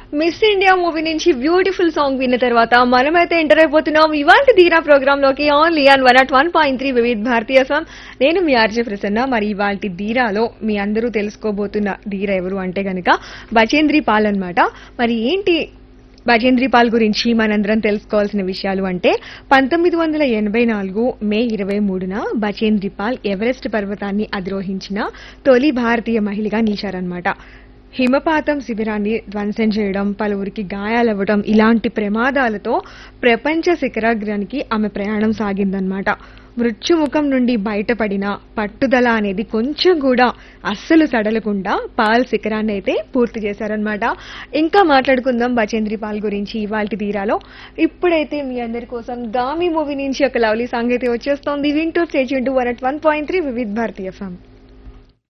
miss India movie నుంచి beautiful song విన్న తర్వాత మనమైతే ఎంటర్ అయిపోతున్నాం ఇవాళ ధీరా ప్రోగ్రామ్ లోకి only on one at one point three Vividh Bharatiya FM నేను మీ ఆర్జే ప్రసన్న మరి ఇవాళ ధీరాలో మీ అందరూ తెలుసుకోబోతున్న ధీర ఎవరు అంటే గనక బచేంద్రి పాల్ అన్నమాట మరి ఏంటి భజేంద్రి పాల్ గురించి మనందరం తెలుసుకోవాల్సిన విషయాలు అంటే పంతొమ్మిది వందల ఎనభై నాలుగు మే ఇరవై మూడున బచేంద్రి పాల్ ఎవరెస్ట్ పర్వతాన్ని అధిరోహించిన తొలి భారతీయ మహిళగా నిలిచారన్నమాట హిమపాతం శిబిరాన్ని ధ్వంసం చేయడం పలువురికి గాయాలవ్వడం ఇలాంటి ప్రమాదాలతో ప్రపంచ శిఖరాగ్రానికి ఆమె ప్రయాణం సాగిందన్నమాట మృత్యుముఖం నుండి బయటపడిన పట్టుదల అనేది కొంచెం కూడా అస్సలు సడలకుండా పాల్ శిఖరాన్ని అయితే పూర్తి చేశారనమాట ఇంకా మాట్లాడుకుందాం బచేంద్రి పాల్ గురించి ఇవాళ తీరాలో ఇప్పుడైతే మీ అందరి కోసం గామి మూవీ నుంచి ఒక లవ్లీ సాంగ్ అయితే వచ్చేస్తోంది వింటూ stage one at one point three Vividh Bharatiya FM